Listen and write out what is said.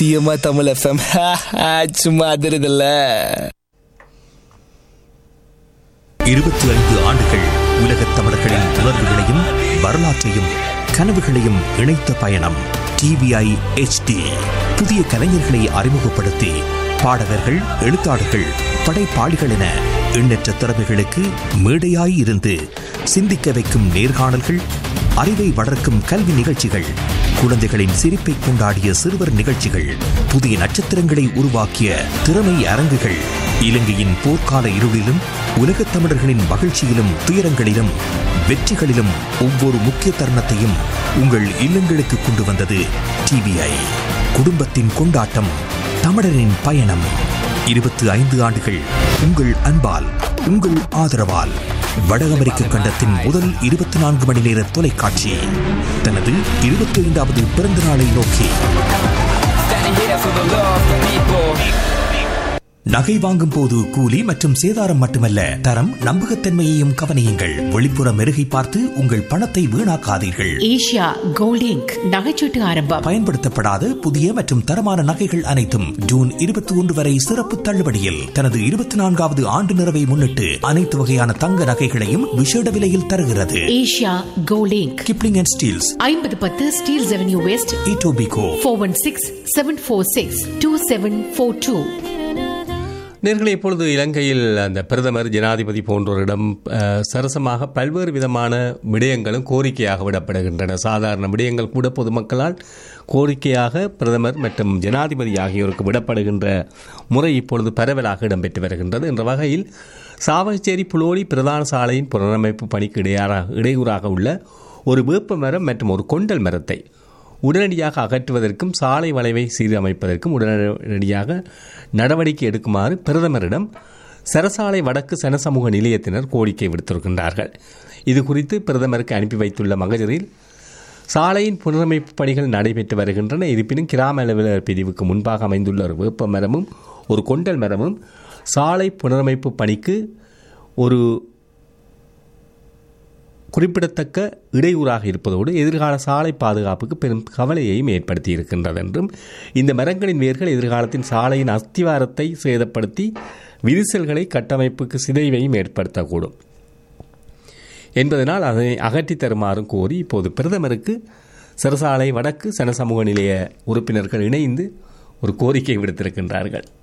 சத்தியமா தமிழ் எஃப்எம் சும்மா அதிருதுல்ல இருபத்தி ஐந்து ஆண்டுகள் உலகத் தமிழர்களின் உணர்வுகளையும் வரலாற்றையும் கனவுகளையும் இணைத்த பயணம் டிவிஐ HD புதிய கலைஞர்களை அறிமுகப்படுத்தி பாடகர்கள் எழுத்தாளர்கள் படைப்பாளிகள் என எண்ணற்ற திறமைகளுக்கு மேடையாய் இருந்து சிந்திக்க வைக்கும் நேர்காணல்கள் அறிவை வளர்க்கும் கல்வி நிகழ்ச்சிகள் குழந்தைகளின் சிரிப்பை கொண்டாடிய சிறுவர் நிகழ்ச்சிகள் புதிய நட்சத்திரங்களை உருவாக்கிய திறமை அரங்குகள் இலங்கையின் போர்க்கால இருளிலும் உலகத் தமிழர்களின் மகிழ்ச்சியிலும் துயரங்களிலும் வெற்றிகளிலும் ஒவ்வொரு முக்கிய தருணத்தையும் உங்கள் இல்லங்களுக்கு கொண்டு வந்தது டிவிஐ குடும்பத்தின் கொண்டாட்டம் தமிழரின் பயணம் இருபத்தி ஐந்து ஆண்டுகள் உங்கள் அன்பால் உங்கள் ஆதரவால் வட அமெரிக்க கண்டத்தின் முதல் இருபத்தி நான்கு மணி நேர தொலைக்காட்சி தனது இருபத்தி ஐந்தாவது பிறந்த நாளை நோக்கி நகை வாங்கும் போது கூலி மற்றும் சேதாரம் மட்டுமல்ல தரம் நம்பகத்தன்மையையும் கவனியுங்கள் வெளிப்புற மெருகை பார்த்து உங்கள் பணத்தை வீணாக்காதீர்கள் ஏஷியா கோல்ட் இங்க் நகைச்சீட்டு ஆரம்பம் பயன்படுத்தப்படாத புதிய மற்றும் தரமான நகைகள் அனைத்தும் ஜூன் இருபத்தி ஒன்று வரை சிறப்பு தள்ளுபடியில் தனது இருபத்தி நான்காவது ஆண்டு நிறைவை முன்னிட்டு அனைத்து வகையான தங்க நகைகளையும் விசேட விலையில் தருகிறது Asia gold Inc Kipling and Steeles ஐம்பது பத்து Steeles avenue west Etobicoke four one six seven four six two seven four two நேர்களை இப்பொழுது இலங்கையில் அந்த பிரதமர் ஜனாதிபதி போன்றோரிடம் அஹ், சரசமாக பல்வேறு விதமான விடயங்களும் கோரிக்கையாக விடப்படுகின்றன சாதாரண விடயங்கள் கூட பொதுமக்களால் கோரிக்கையாக பிரதமர் மற்றும் ஜனாதிபதி ஆகியோருக்கு விடப்படுகின்ற முறை இப்பொழுது பரவலாக இடம்பெற்று வருகின்றது என்ற வகையில் சாவகச்சேரி புலோலி பிரதான சாலையின் புனரமைப்பு பணிக்கு இடையாறாக இடையூறாக உள்ள ஒரு வேப்ப மரம் மற்றும் ஒரு கொண்டல் மரத்தை உடனடியாக அகற்றுவதற்கும் சாலை வளைவை சீரமைப்பதற்கும் உடனடியாக நடவடிக்கை எடுக்குமாறு பிரதமரிடம் சரசாலை வடக்கு சனசமூக நிலையத்தினர் கோரிக்கை விடுத்திருக்கின்றார்கள் இது குறித்து பிரதமருக்கு அனுப்பி வைத்துள்ள மகஜரில் சாலையின் புனரமைப்பு பணிகள் நடைபெற்று வருகின்றன இருப்பினும் கிராம அலுவலர் பிரிவுக்கு முன்பாக அமைந்துள்ள ஒரு வேப்ப மரமும் ஒரு கொண்டல் மரமும் சாலை புனரமைப்பு பணிக்கு ஒரு குறிப்பிடத்தக்க இடையூறாக இருப்பதோடு எதிர்கால சாலை பாதுகாப்புக்கு பெரும் கவலையையும் ஏற்படுத்தி இருக்கின்றது என்றும் இந்த மரங்களின் வேர்கள் எதிர்காலத்தின் சாலையின் அஸ்திவாரத்தை சேதப்படுத்தி விரிசல்களை கட்டமைப்புக்கு சிதைவையும் ஏற்படுத்தக்கூடும் என்பதனால் அதை அகற்றித் தருமாறும் கோரி இப்போது பிரதமருக்கு சிறசாலை வடக்கு சனசமூக நிலைய உறுப்பினர்கள் இணைந்து ஒரு கோரிக்கை விடுத்திருக்கின்றார்கள்